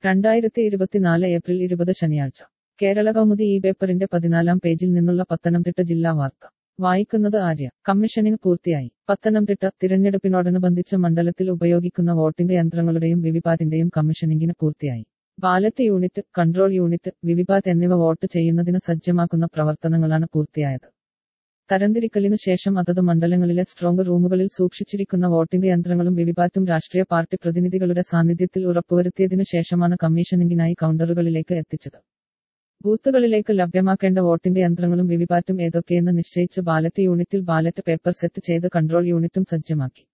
രണ്ടായിരത്തി ഇരുപത്തിനാല് ഏപ്രിൽ ഇരുപത് ശനിയാഴ്ച കേരള കൗമുദി ഈ പേപ്പറിന്റെ പതിനാലാം പേജിൽ നിന്നുള്ള പത്തനംതിട്ട ജില്ലാ വാർത്ത വായിക്കുന്നത് ആര്യ കമ്മീഷനിങ് പൂർത്തിയായി പത്തനംതിട്ട തിരഞ്ഞെടുപ്പിനോടനുബന്ധിച്ച് മണ്ഡലത്തിൽ ഉപയോഗിക്കുന്ന വോട്ടിംഗ് യന്ത്രങ്ങളുടെയും വിവിപാറ്റിന്റെയും കമ്മീഷനിങ്ങിന് പൂർത്തിയായി ballot unit control unit VVPAT എന്നിവ വോട്ട് ചെയ്യുന്നതിന് സജ്ജമാക്കുന്ന പ്രവർത്തനങ്ങളാണ് പൂർത്തിയായത് തരംതിരിക്കലിനു ശേഷം അതത് മണ്ഡലങ്ങളിലെ സ്ട്രോങ് റൂമുകളിൽ സൂക്ഷിച്ചിരിക്കുന്ന വോട്ടിംഗ് യന്ത്രങ്ങളും വിവിപാറ്റും രാഷ്ട്രീയ പാർട്ടി പ്രതിനിധികളുടെ സാന്നിധ്യത്തിൽ ഉറപ്പുവരുത്തിയതിനു ശേഷമാണ് കമ്മീഷനിങ്ങിനായി കൗണ്ടറുകളിലേക്ക് എത്തിച്ചത് ബൂത്തുകളിലേക്ക് ലഭ്യമാക്കേണ്ട വോട്ടിംഗ് യന്ത്രങ്ങളും വിവിപാറ്റും ഏതൊക്കെയെന്ന് നിശ്ചയിച്ച് ബാലറ്റ് യൂണിറ്റിൽ ബാലറ്റ് പേപ്പർ സെറ്റ് ചെയ്ത് കൺട്രോൾ യൂണിറ്റും സജ്ജമാക്കി